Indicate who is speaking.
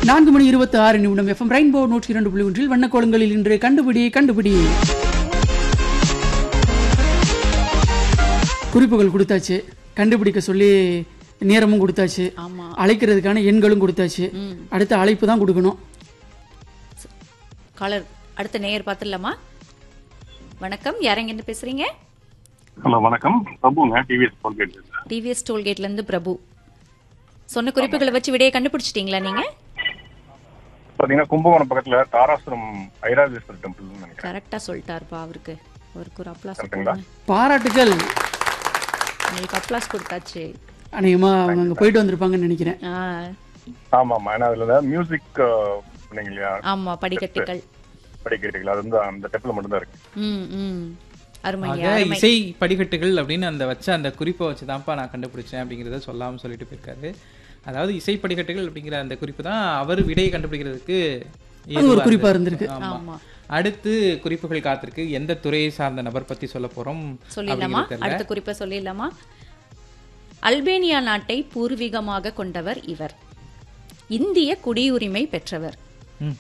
Speaker 1: நான்கு மணி இருபத்தி ஆறு நிமிடம் எஃப்எம் ரெயின்போ நூற்றி இரண்டு புள்ளி ஒன்றில் வண்ணக்கோலங்களில் இன்று கண்டுபிடி கண்டுபிடி குறிப்புகள் கொடுத்தாச்சு கண்டுபிடிக்க சொல்லி நேரமும் கொடுத்தாச்சு
Speaker 2: ஆமா
Speaker 1: அழைக்கிறதுக்கான எண்களும் கொடுத்தாச்சு
Speaker 2: ம்
Speaker 1: அடுத்த அழைப்பு தான் கொடுக்கணும்
Speaker 2: காலர் அடுத்த நேயர் பார்த்துடலாமா வணக்கம் யாரங்க இருந்து பேசுறீங்க
Speaker 3: ஹலோ வணக்கம் பிரபுங்க டிவிஎஸ் டோல்கேட்
Speaker 2: டிவிஎஸ் டோல்கேட்ல இருந்து பிரபு சொன்ன குறிப்புகளை வச்சு விடையை கண்டுபிடிச்சிட்டீங்களா நீங்க
Speaker 3: பாத்தீங்கன்னா கும்பகோணம் பக்கத்துல தாராசுரம் ஐராஜேஸ்வரர் டெம்பிள் நினைக்கிறேன்
Speaker 2: கரெக்டா சொல்லிட்டாருப்பா அவருக்கு அவருக்கு ஒரு அப்ளாஸ்
Speaker 3: கரெக்ட்டுங்களா?
Speaker 2: கொடுங்க
Speaker 1: பாராட்டுகள்
Speaker 2: உங்களுக்கு அப்ளாஸ் கொடுத்தாச்சு
Speaker 1: அநேகமா அவங்க அங்க போயிட்டு வந்திருப்பாங்கன்னு நினைக்கிறேன்
Speaker 2: ஆ,
Speaker 3: ஆமா ஆமா ஏன்னா அதுல மியூசிக் சொன்னீங்க இல்லையா
Speaker 2: ஆமா படிக்கட்டுகள்
Speaker 3: படிக்கிறீங்களா அது வந்து அந்த டெம்பிள் மட்டும் தான் இருக்கு
Speaker 2: ம் ம் அருமை
Speaker 4: ஆக
Speaker 2: அருமை
Speaker 4: இசை படிக்கட்டுகள் அப்படின்னு அந்த வச்ச அந்த குறிப்பை வச்சு தான்ப்பா நான் கண்டுபிடிச்சேன் அப்படிங்கிறத சொல்லாமல் சொல்லிட்டு போயிருக்காரு அதாவது இசை படிக்கட்டுகள் அப்படிங்கிற அந்த குறிப்பு தான் அவர் விடையை கண்டுபிடிக்கிறதுக்கு
Speaker 1: அது ஒரு
Speaker 4: ஏதுவா
Speaker 1: குறிப்பா
Speaker 4: இருந்தது.
Speaker 1: இருந்திருக்கு.
Speaker 4: ஆமா.
Speaker 2: ஆமா.
Speaker 4: அடுத்து குறிப்புகள் காத்திருக்கு எந்த துறையை சார்ந்த நபர் பத்தி சொல்ல போறோம்
Speaker 2: சொல்லிடலாமா
Speaker 4: அப்படிங்கிறது தெரியல.
Speaker 2: அடுத்த குறிப்பை சொல்லிடலாமா அல்பேனியா நாட்டை பூர்வீகமாக கொண்டவர் இவர் இந்திய குடியுரிமை பெற்றவர்